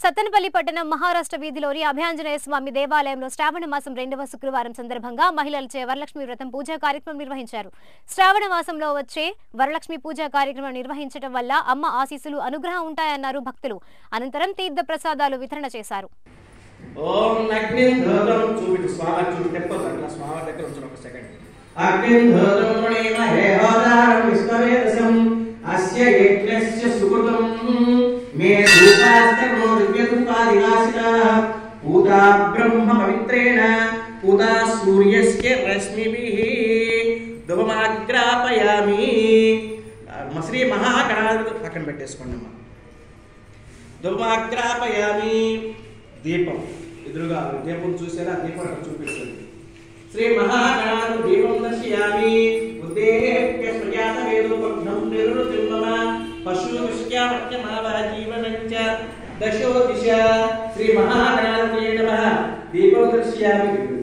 సత్తెనపల్లి పట్టణం మహారాష్ట్ర వీధిలోని అభయాంజనేయ స్వామి దేవాలయంలో శ్రావణ మాసం రెండవ శుక్రవారం సందర్భంగా మహిళలచే వరలక్ష్మి వ్రతం పూజా కార్యక్రమం నిర్వహించారు శ్రావణ మాసంలో వచ్చే వరలక్ష్మి పూజా కార్యక్రమం నిర్వహించడం వల్ల అమ్మ ఆశీస్సులు అనుగ్రహం ఉంటాయన్నారు భక్తులు అనంతరం తీర్థ ప్రసాదాలు వితరణ చేశారు ఓం అగ్నిం ధోతం చూపిటు స్వామి చూపి తెప్పదు అట్లా స్వామి దగ్గర ఉంచడం ఒక సెకండ్ అగ్నిం ధోతం ప్రణీమహే హోదారం విశ్వవేదసం అస్య యజ్ఞస్య సుకృతం మే రూపాస్తమో దివ్యదూపాదివాసినః పూతా బ్రహ్మ పవిత్రేణ పూతా సూర్యస్య రశ్మిభిః ధువమాగ్రాపయామి మ శ్రీ మహాగణాధిపతి పక్కన పెట్టేసుకోండి అమ్మా ధువమాగ్రాపయామి దీపం ఎదురుగా దీపం చూసారా దీపం అక్కడ చూపిస్తుంది శ్రీ మహాగణాధిపతి దీపం దర్శయామి ఉద్దేహ్య స్వజాత వేదోపగ్నం నిరుతిం మమ పశు విష్యామత్యమావ జీవనంచ దశో దిశ శ్రీ మహాగణాధిపతి నమః దీపం దర్శయామి